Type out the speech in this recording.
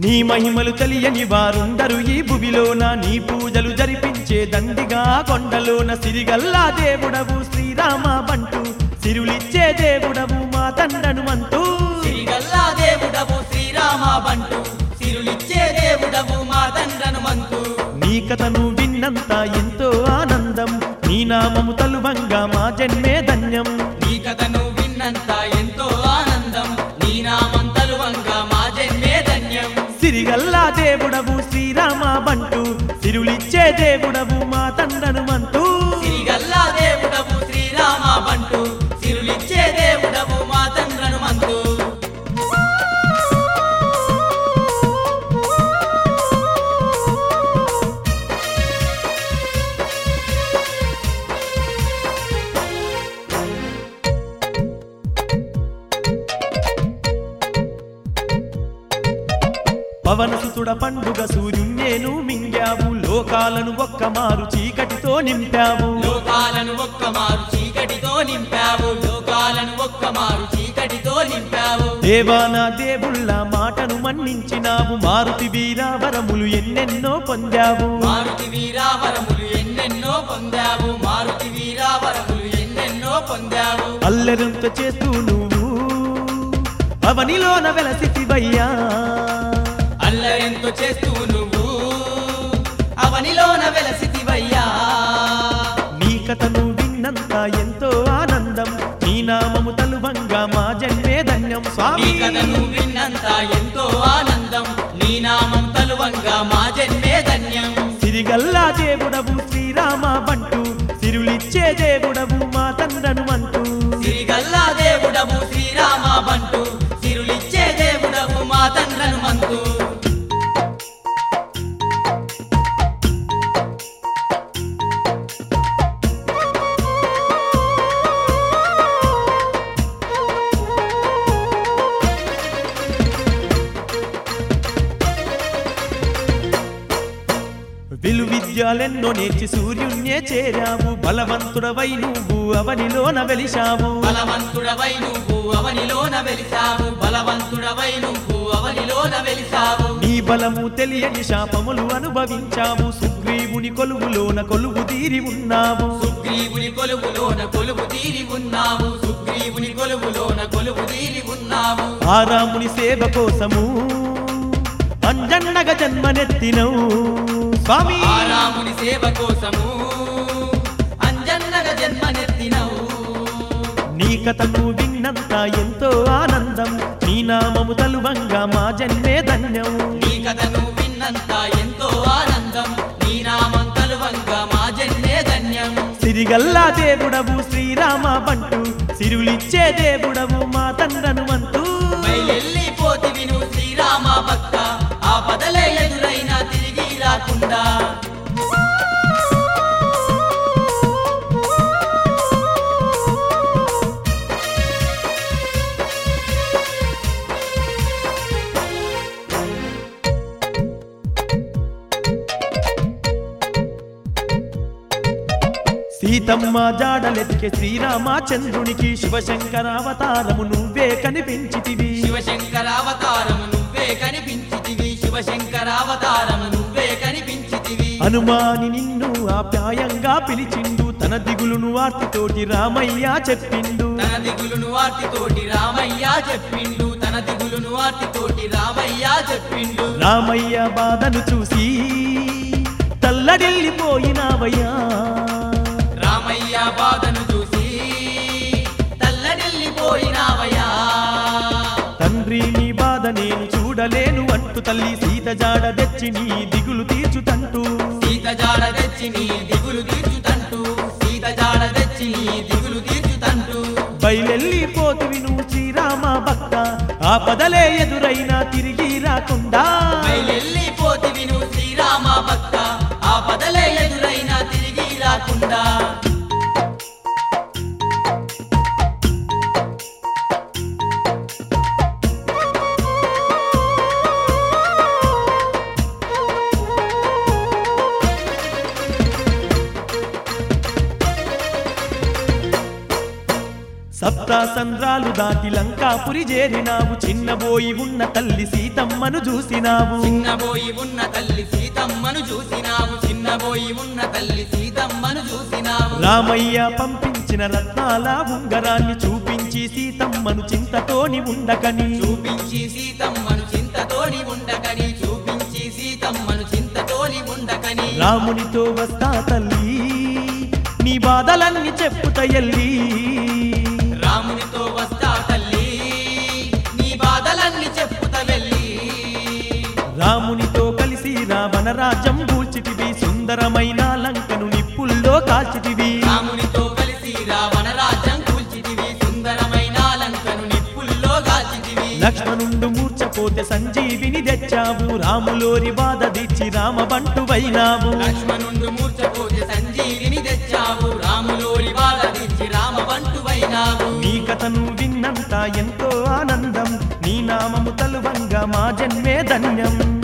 నీ మహిమలు తెలియని వారుందరు ఈ భువిలోన నీ పూజలు జరిపించే దండిగా కొండలోన సిరిగల్లా దేవుడవు శ్రీరామ బంటు సిరులిచ్చే దేవుడవు మా తండను మంతూ సిరిగల్లా దేవుడవు శ్రీరామ బంటు సిరులిచ్చే దేవుడవు మా తండ్రను మంతు నీ కథను విన్నంత ఎంతో ఆనందం నీ నామము తలువంగా మా జన్మే ధన్యం నీ కథను విన్నంత ఎంతో ఆనందం నీ నామం తలువంగా మా జన్మే ధన్యం సిరిగల్లా దేవుడవు శ్రీరామ బంటు సిరులిచ్చే దేవుడవు మా తండను మంతూ సిరిగల్లా దేవుడవు శ్రీరామ బంటు సిరులిచ్చే దేవుడవు మా తండ్రను మంతు పవనసుతుడ పండుగ సూర్యున్నేను మింగావు లోకాలను ఒక్క మారు చీకటితో నింపావు లోకాలను ఒక్క మారు చీకటితో నింపావు లోకాలను ఒక్క మారు చీకటితో నింపావు దేవానా దేవుళ్ళ మాటను మన్నించినావు మారుతి వీరావరములు ఎన్నెన్నో పొందావు మారుతి వీరావరములు ఎన్నెన్నో పొందావు మారుతి వీరావరములు ఎన్నెన్నో పొందావు అల్లెరంత చేస్తూ నువ్వు అవనిలోన వెలసితివయ్యా అల్లరెంతో చేస్తూ నువ్వు అవనిలోన వెలసితివయ్యా నీ కథను విన్నంత ఎంతో ఆనందం నీ నామము తలువంగా మా జన్మే ధన్యం నీ స్వామి కథను విన్నంత ఎంతో ఆనందం నీ నామం తలువంగా మా జన్మే ధన్యం సిరిగల్లా దేవుడవు శ్రీరామ బంటు సిరులిచ్చే దేవుడవు మా తండ్రను మంటూ సిరిగల్లా దేవుడవు శ్రీరామ బంటు సిరులిచ్చే దేవుడవు మా తండ్రను మంతు విలు విద్యాలెన్నో నేర్చి సూర్యున్నే చేరావు బలవంతుడవై నువ్వు అవనిలోన వెలిశావు బలవంతుడవై నువ్వు అవనిలోన వెలిసావు బలవంతుడవై నువ్వు అవనిలోన వెలిసావు నీ బలము తెలియని శాపములు అనుభవించావు సుగ్రీవుని కొలువులోన కొలువు తీరి ఉన్నావు సుగ్రీవుని కొలువులోన కొలువు తీరి ఉన్నావు సుగ్రీవుని కొలువులోన కొలువు తీరి ఉన్నావు ఆరాముని సేవ కోసము అంజన్నగ జన్మనెత్తినవు స్వామి ఆరాముని సేవ కోసము అంజన్నగ జన్మనెత్తినవు నీ కథను విన్నంత ఎంతో ఆనందం నీ నామము తలువంగా మా జన్మే ధన్యం నీ కథను విన్నంత ఎంతో ఆనందం నీ నామం తలువంగా మా జన్మే ధన్యం సిరిగల్లా దేవుడవు శ్రీరామ బంటు సిరులిచ్చే దేవుడవు మా తండ్రను మంతూ బయలెళ్ళిపోతివి నువ్వు శ్రీరామ భక్త ఆ పదలే ఎదురైనా తిరిగి రాకుండా సీతమ్మ జాడలెత్తికే శ్రీరామచంద్రునికి శివశంకరావతారము నువ్వే కనిపించితివి శివశంకరావతారము నువ్వే కనిపించితివి శివశంకరావతారము నువ్వే కనిపించితివి హనుమాని నిన్ను ఆప్యాయంగా పిలిచిండు తన దిగులును ఆర్తితోటి రామయ్య చెప్పిండు తన దిగులును ఆర్తితోటి రామయ్య చెప్పిండు తన దిగులును ఆర్తితోటి రామయ్య చెప్పిండు రామయ్య బాధను చూసి తల్లడిల్లిపోయినావయ్యా రామయ్య బాధను చూసి తల్లడిల్లిపోయినావయ్యా తండ్రి నీ బాధ నేను చూడలేను అంటూ తల్లి సీత జాడ తెచ్చి నీ దిగులు తీర్చుతంటూ సీత జాడ తెచ్చి నీ దిగులు తీర్చుతంటూ సీత జాడ తెచ్చి నీ దిగులు తీర్చుతంటూ బయలెళ్ళిపోతువి నువ్వు శ్రీరామ భక్త ఆ పదలే ఎదురైనా తిరిగి రాకుండా బయలెళ్ళిపోతివి నువ్వు శ్రీరామ భక్త ఆ పదలే ఎదురైనా తిరిగి రాకుండా సప్త సప్త సంద్రాలు దాటి లంకాపురి చేరినావు చిన్నబోయి ఉన్న తల్లి సీతమ్మను చూసినావు చిన్నబోయి ఉన్న తల్లి సీతమ్మను చూసినావు చిన్నబోయి ఉన్న తల్లి సీతమ్మను చూసినావు రామయ్య పంపించిన రత్నాల ఉంగరాన్ని చూపించి సీతమ్మను చింతతోని ఉండకని చూపించి సీతమ్మను చింతతోని ఉండకని చూపించి సీతమ్మను చింతతోని ఉండకని రామునితో వస్తా తల్లి నీ బాధలన్నీ చెప్పుత ఎల్లి రామునితో వస్తా తల్లి నీ బాధలన్నీ చెప్పుత వెళ్ళి రామునితో కలిసి రావణ రాజ్యం కూల్చితివి సుందరమైన లంకను నిప్పుల్లో కాల్చితివి రామునితో కలిసి రావణ రాజ్యం కూల్చితివి సుందరమైన లంకను నిప్పుల్లో గాల్చితివి లక్ష్మణుండు మూర్చపోతే సంజీవిని తెచ్చావు రాములోరి బాధ దిచ్చి రామబంటువైనావు లక్ష్మణుండు మూర్చపోతే సంజీవిని తెచ్చావు రాములోరి బాధ దించి రామబంటువైనావు నీ కథను విన్నంత ఎంతో ఆనందం నీ నామము తలువంగా మా జన్మే ధన్యం